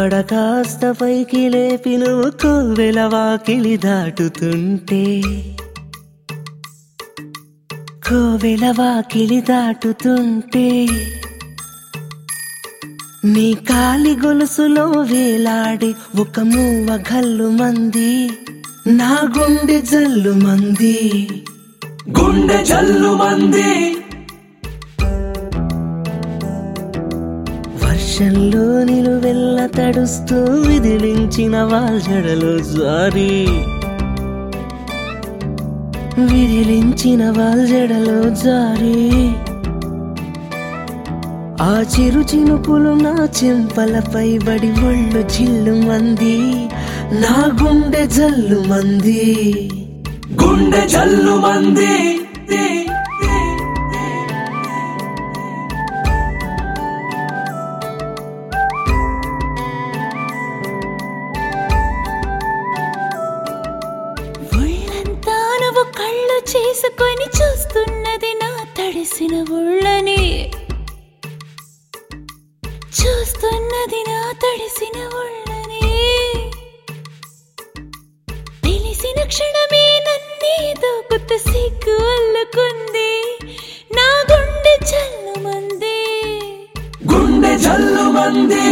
పడ కాస్త పైకి లేపి నువ్వు కోవెల వాకిలి దాటుతుంటే కోవెల వాకిలి దాటుతుంటే నీ కాలి గొలుసులో వేలాడి ఒక మూవ గల్లు మంది నా గుండె జల్లు మంది గుండె జల్లు మంది వర్షంలో నిలువెల్ల తడుస్తూ విదిలించిన వాల్జడలో జారి విదిలించిన వాల్జడలో జారి ఆ చిరు చినుకులు నా చెంపలపై బడి ఒళ్ళు జిల్లు మంది నా గుండె జల్లు మంది గుండె జల్లు మంది ఒళ్ళంతా నువ్వు కళ్ళు చేసుకొని చూస్తున్నది నా తడిసిన ఒళ్ళని చూస్తున్నది నా తడిసిన ఒళ్ళని తెలిసిన క్షణమే నన్నే దూకుత సిగ్గు అల్లుకుంది నా గుండె చల్లుమంది గుండె జల్లు మంది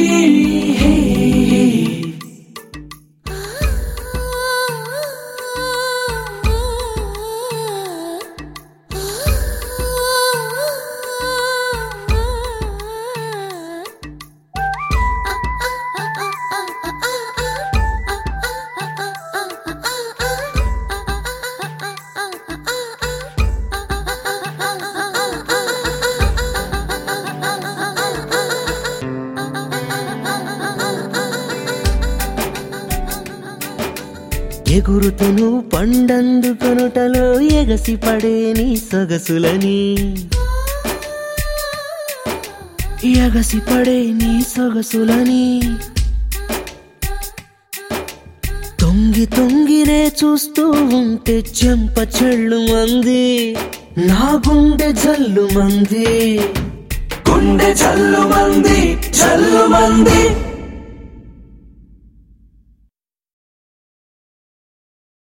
ఎగురుతును పండందుకొనుటలో ఎగసి పడే నీ సొగసులని ఎగసి పడే నీ సొగసులని తొంగి తొంగినే చూస్తూ ఉంటే చెంప చెళ్ళు మంది నా గుండె జల్లు మంది గుండె జల్లు మంది జల్లు మంది